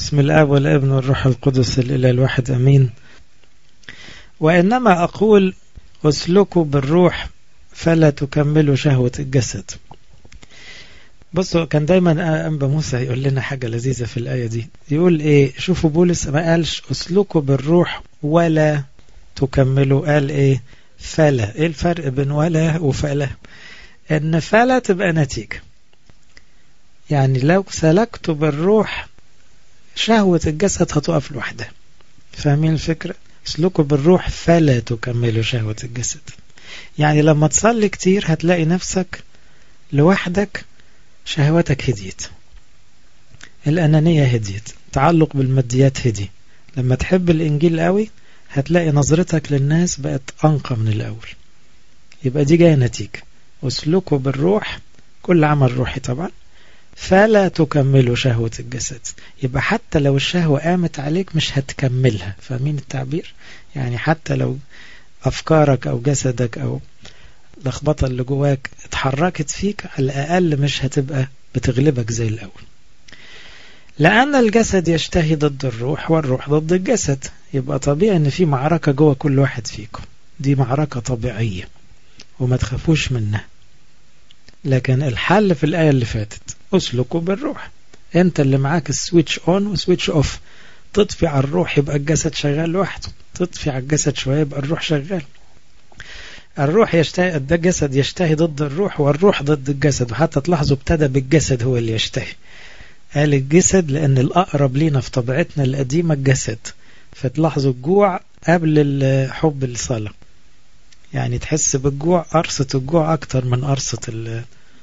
بسم الآب والابن والروح القدس الإله الواحد أمين وإنما أقول اسلكوا بالروح فلا تكملوا شهوة الجسد بصوا كان دايما أنبا موسى يقول لنا حاجة لذيذة في الآية دي يقول إيه شوفوا بولس ما قالش اسلكوا بالروح ولا تكملوا قال إيه فلا إيه الفرق بين ولا وفلا إن فلا تبقى نتيجة يعني لو سلكت بالروح شهوة الجسد هتقف لوحدها فاهمين الفكرة اسلكوا بالروح فلا تكملوا شهوة الجسد يعني لما تصلي كتير هتلاقي نفسك لوحدك شهوتك هديت الأنانية هديت تعلق بالماديات هدي لما تحب الإنجيل قوي هتلاقي نظرتك للناس بقت أنقى من الأول يبقى دي جاية نتيجة اسلكوا بالروح كل عمل روحي طبعا فلا تكملوا شهوة الجسد يبقى حتى لو الشهوة قامت عليك مش هتكملها فاهمين التعبير يعني حتى لو أفكارك أو جسدك أو لخبطة اللي جواك اتحركت فيك على الأقل مش هتبقى بتغلبك زي الأول لأن الجسد يشتهي ضد الروح والروح ضد الجسد يبقى طبيعي أن في معركة جوه كل واحد فيكم دي معركة طبيعية وما تخافوش منها لكن الحل في الآية اللي فاتت اسلكوا بالروح انت اللي معاك السويتش اون وسويتش اوف تطفي على الروح يبقى الجسد شغال لوحده تطفي على الجسد شوية يبقى الروح شغال الروح يشتهي الجسد يشتهي ضد الروح والروح ضد الجسد وحتى تلاحظوا ابتدى بالجسد هو اللي يشتهي قال الجسد لأن الأقرب لينا في طبيعتنا القديمة الجسد فتلاحظوا الجوع قبل حب الصلاة يعني تحس بالجوع قرصة الجوع أكتر من قرصة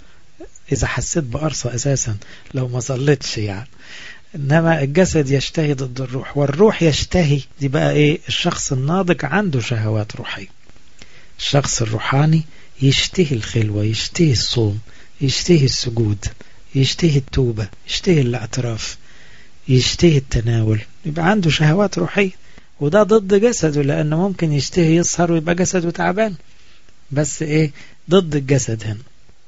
إذا حسيت بقرصة أساسا لو ما صليتش يعني إنما الجسد يشتهي ضد الروح والروح يشتهي دي بقى إيه الشخص الناضج عنده شهوات روحية الشخص الروحاني يشتهي الخلوة يشتهي الصوم يشتهي السجود يشتهي التوبة يشتهي الاعتراف يشتهي التناول يبقى عنده شهوات روحية وده ضد جسده لأنه ممكن يشتهي يسهر ويبقى جسده تعبان بس إيه ضد الجسد هنا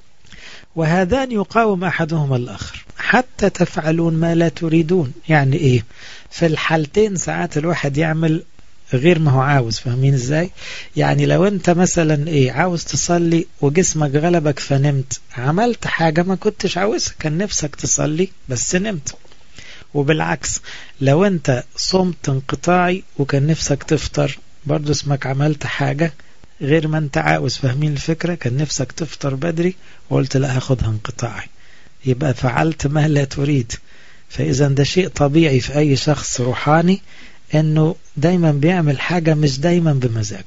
وهذان يقاوم أحدهما الآخر حتى تفعلون ما لا تريدون يعني إيه في الحالتين ساعات الواحد يعمل غير ما هو عاوز فاهمين ازاي يعني لو انت مثلا ايه عاوز تصلي وجسمك غلبك فنمت عملت حاجة ما كنتش عاوزها كان نفسك تصلي بس نمت وبالعكس لو انت صمت انقطاعي وكان نفسك تفطر برضو اسمك عملت حاجة غير ما انت عاوز فاهمين الفكرة كان نفسك تفطر بدري وقلت لا هاخدها انقطاعي يبقى فعلت ما لا تريد فإذا ده شيء طبيعي في أي شخص روحاني انه دايما بيعمل حاجة مش دايما بمزاجه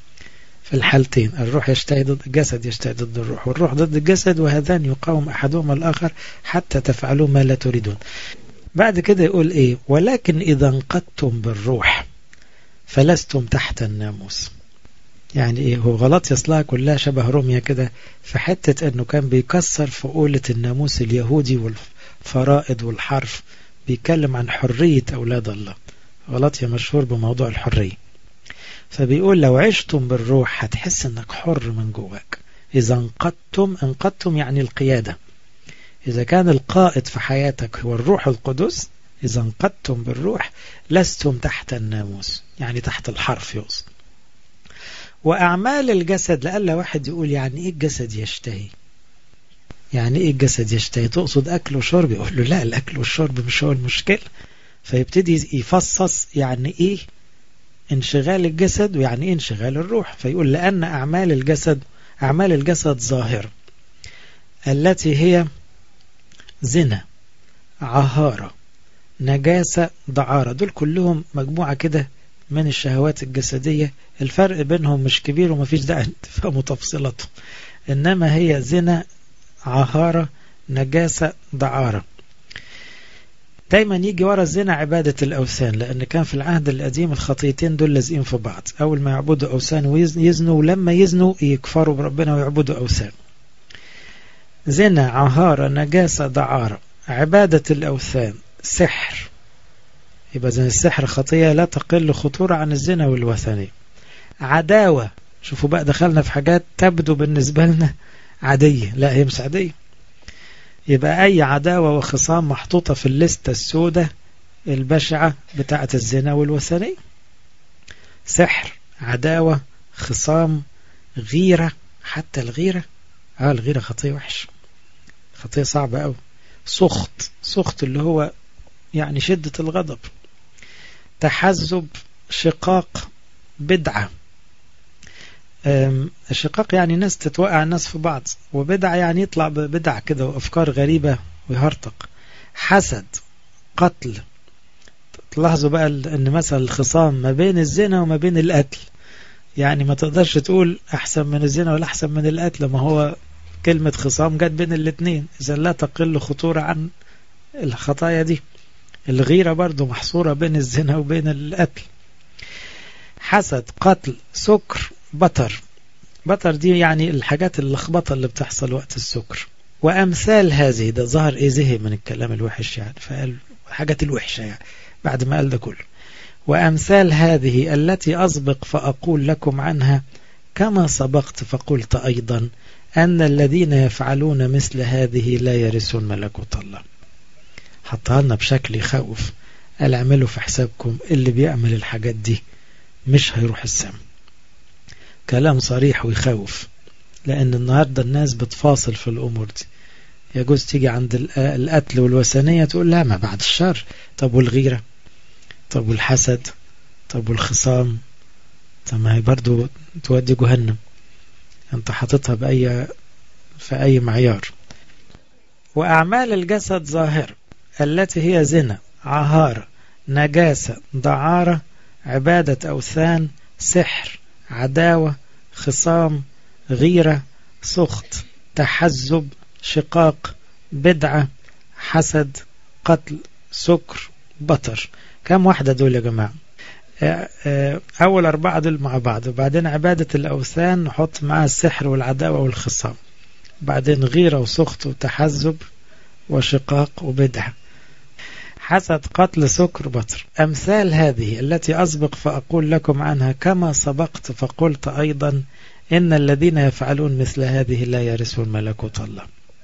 في الحالتين الروح يشتهي ضد الجسد يشتهي ضد الروح والروح ضد الجسد وهذان يقاوم أحدهما الآخر حتى تفعلوا ما لا تريدون بعد كده يقول ايه ولكن إذا انقدتم بالروح فلستم تحت الناموس يعني ايه هو غلط يصلها كلها شبه روميا كده في حتة انه كان بيكسر فقولة الناموس اليهودي والفرائض والحرف بيتكلم عن حرية أولاد الله غلطية مشهور بموضوع الحرية فبيقول لو عشتم بالروح هتحس انك حر من جواك إذا انقدتم انقدتم يعني القيادة إذا كان القائد في حياتك هو الروح القدس إذا انقدتم بالروح لستم تحت الناموس يعني تحت الحرف يقصد وأعمال الجسد لألا واحد يقول يعني إيه الجسد يشتهي يعني إيه الجسد يشتهي تقصد أكل وشرب يقول له لا الأكل والشرب مش هو المشكلة فيبتدي يفصص يعني إيه انشغال الجسد ويعني إيه انشغال الروح فيقول لأن أعمال الجسد أعمال الجسد ظاهرة التي هي زنا عهارة نجاسة دعارة دول كلهم مجموعة كده من الشهوات الجسدية الفرق بينهم مش كبير ومفيش داعي تفهموا تفصيلاتهم إنما هي زنا عهارة نجاسة دعارة دايما يجي ورا الزنا عبادة الأوثان لأن كان في العهد القديم الخطيتين دول لازقين في بعض أول ما يعبدوا أوثان ويزنوا ولما يزنوا يكفروا بربنا ويعبدوا أوثان زنا عهارة نجاسة دعارة عبادة الأوثان سحر يبقى زي السحر خطية لا تقل خطورة عن الزنا والوثنية عداوة شوفوا بقى دخلنا في حاجات تبدو بالنسبة لنا عادية لا هي مش عادية يبقى أي عداوة وخصام محطوطة في الليستة السوداء البشعة بتاعة الزنا والوثنية سحر عداوة خصام غيرة حتى الغيرة اه الغيرة خطية وحش خطية صعبة أوي سخط سخط اللي هو يعني شدة الغضب تحزب شقاق بدعة الشقاق يعني ناس تتوقع الناس في بعض وبدعة يعني يطلع ببدع كده وأفكار غريبة ويهرطق حسد قتل تلاحظوا بقى ان مثلا الخصام ما بين الزنا وما بين القتل يعني ما تقدرش تقول احسن من الزنا ولا احسن من القتل ما هو كلمة خصام جت بين الاثنين اذا لا تقل خطورة عن الخطايا دي الغيرة برضو محصورة بين الزنا وبين القتل حسد قتل سكر بطر بطر دي يعني الحاجات اللخبطة اللي بتحصل وقت السكر وأمثال هذه ده ظهر إيه زهق من الكلام الوحش يعني فقال الحاجات الوحشة يعني بعد ما قال ده كله وأمثال هذه التي أسبق فأقول لكم عنها كما سبقت فقلت أيضا أن الذين يفعلون مثل هذه لا يرثون ملكوت الله حطها لنا بشكل يخوف قال اعملوا في حسابكم اللي بيعمل الحاجات دي مش هيروح السما كلام صريح ويخوف لأن النهاردة الناس بتفاصل في الأمور دي يجوز تيجي عند القتل والوثنية تقول لا ما بعد الشر طب والغيرة طب والحسد طب والخصام طب ما هي برضو تودي جهنم انت حاططها بأي في أي معيار وأعمال الجسد ظاهرة التي هي زنا عهارة نجاسة دعارة عبادة أوثان سحر عداوة خصام غيرة سخط تحزب شقاق بدعة حسد قتل سكر بطر كم واحدة دول يا جماعة أول أربعة دول مع بعض وبعدين عبادة الأوثان نحط معها السحر والعداوة والخصام بعدين غيرة وسخط وتحزب وشقاق وبدعة حسد قتل سكر بطر أمثال هذه التي أسبق فأقول لكم عنها كما سبقت فقلت أيضا إن الذين يفعلون مثل هذه لا يرثون ملكوت الله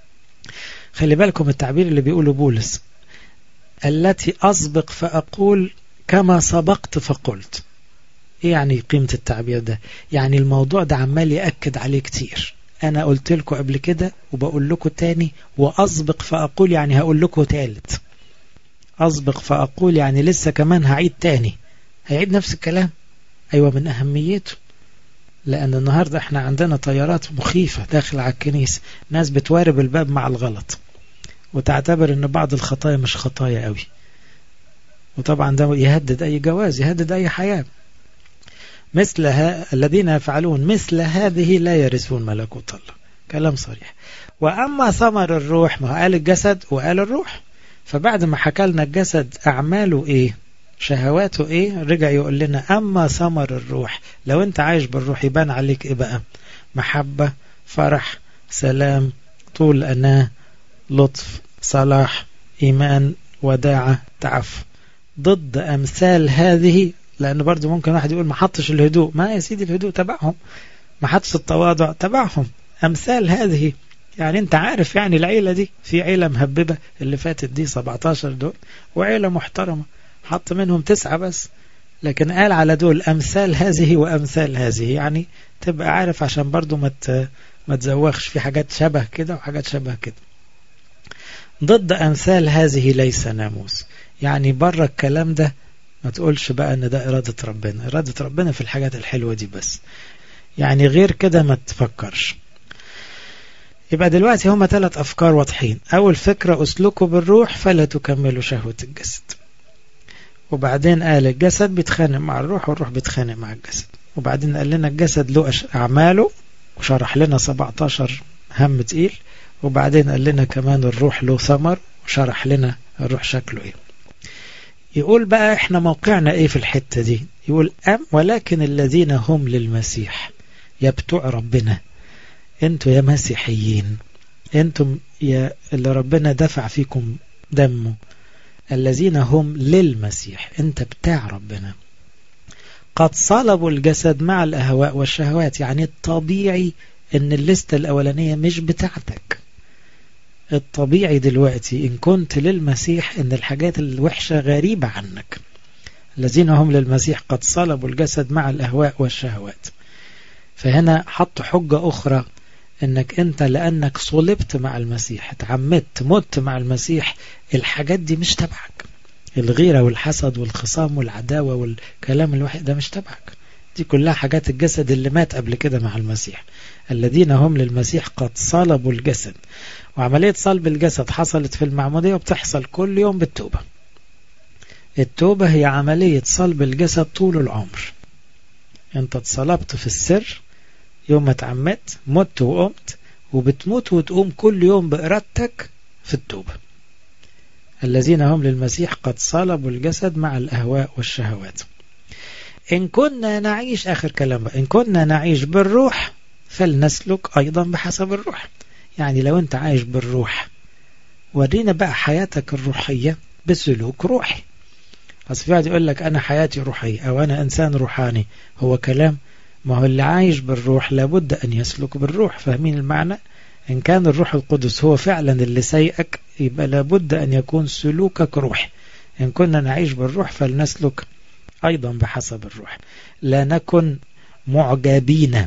خلي بالكم التعبير اللي بيقوله بولس التي أسبق فأقول كما سبقت فقلت إيه يعني قيمة التعبير ده يعني الموضوع ده عمال يأكد عليه كتير أنا قلت لكم قبل كده وبقول لكم تاني وأسبق فأقول يعني هقول لكم تالت أسبق فأقول يعني لسه كمان هعيد تاني هيعيد نفس الكلام أيوة من أهميته لأن النهاردة احنا عندنا طيارات مخيفة داخل على الكنيسة ناس بتوارب الباب مع الغلط وتعتبر ان بعض الخطايا مش خطايا قوي وطبعا ده يهدد أي جواز يهدد أي حياة مثل ها الذين يفعلون مثل هذه لا يرثون ملكوت الله كلام صريح وأما ثمر الروح ما قال الجسد وقال الروح فبعد ما حكى لنا الجسد أعماله إيه شهواته إيه رجع يقول لنا أما ثمر الروح لو أنت عايش بالروح يبان عليك إيه بقى محبة فرح سلام طول أناه لطف صلاح إيمان وداعة تعفف ضد أمثال هذه لأن برضو ممكن واحد يقول ما حطش الهدوء ما يا سيدي الهدوء تبعهم ما حطش التواضع تبعهم أمثال هذه يعني انت عارف يعني العيلة دي في عيلة مهببة اللي فاتت دي 17 دول وعيلة محترمة حط منهم تسعة بس لكن قال على دول أمثال هذه وأمثال هذه يعني تبقى عارف عشان برضو ما ما تزوخش في حاجات شبه كده وحاجات شبه كده ضد أمثال هذه ليس ناموس يعني بره الكلام ده ما تقولش بقى ان ده إرادة ربنا إرادة ربنا في الحاجات الحلوة دي بس يعني غير كده ما تفكرش يبقى دلوقتي هما ثلاث أفكار واضحين أول فكرة أسلكوا بالروح فلا تكملوا شهوة الجسد وبعدين قال الجسد بيتخانق مع الروح والروح بيتخانق مع الجسد وبعدين قال لنا الجسد له أعماله وشرح لنا 17 هم تقيل وبعدين قال لنا كمان الروح له ثمر وشرح لنا الروح شكله ايه يقول بقى احنا موقعنا ايه في الحتة دي يقول أم ولكن الذين هم للمسيح يا بتوع ربنا انتوا يا مسيحيين انتم يا اللي ربنا دفع فيكم دمه الذين هم للمسيح انت بتاع ربنا قد صلبوا الجسد مع الأهواء والشهوات يعني الطبيعي ان الليستة الأولانية مش بتاعتك الطبيعي دلوقتي إن كنت للمسيح إن الحاجات الوحشة غريبة عنك الذين هم للمسيح قد صلبوا الجسد مع الأهواء والشهوات فهنا حط حجة أخرى انك انت لانك صلبت مع المسيح اتعمدت مت مع المسيح الحاجات دي مش تبعك الغيرة والحسد والخصام والعداوة والكلام الوحش ده مش تبعك دي كلها حاجات الجسد اللي مات قبل كده مع المسيح الذين هم للمسيح قد صلبوا الجسد وعملية صلب الجسد حصلت في المعمودية وبتحصل كل يوم بالتوبة التوبة هي عملية صلب الجسد طول العمر انت اتصلبت في السر يوم ما اتعمدت مت وقمت وبتموت وتقوم كل يوم بإرادتك في التوبة الذين هم للمسيح قد صلبوا الجسد مع الأهواء والشهوات إن كنا نعيش آخر كلام بقى إن كنا نعيش بالروح فلنسلك أيضا بحسب الروح يعني لو أنت عايش بالروح ورينا بقى حياتك الروحية بسلوك روحي أصل في واحد يقول لك أنا حياتي روحية أو أنا إنسان روحاني هو كلام ما هو اللي عايش بالروح لابد أن يسلك بالروح فاهمين المعنى إن كان الروح القدس هو فعلا اللي سيئك يبقى لابد أن يكون سلوكك روح إن كنا نعيش بالروح فلنسلك أيضا بحسب الروح لا نكن معجبين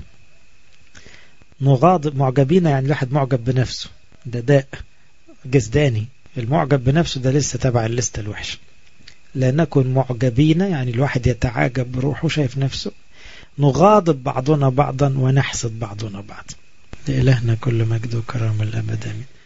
نغاضب معجبين يعني الواحد معجب بنفسه ده داء جسداني المعجب بنفسه ده لسه تبع الليستة الوحشة لا نكن معجبين يعني الواحد يتعاجب بروحه شايف نفسه نغاضب بعضنا بعضا ونحسد بعضنا بعض لإلهنا كل مجد وكرم الأبد آمين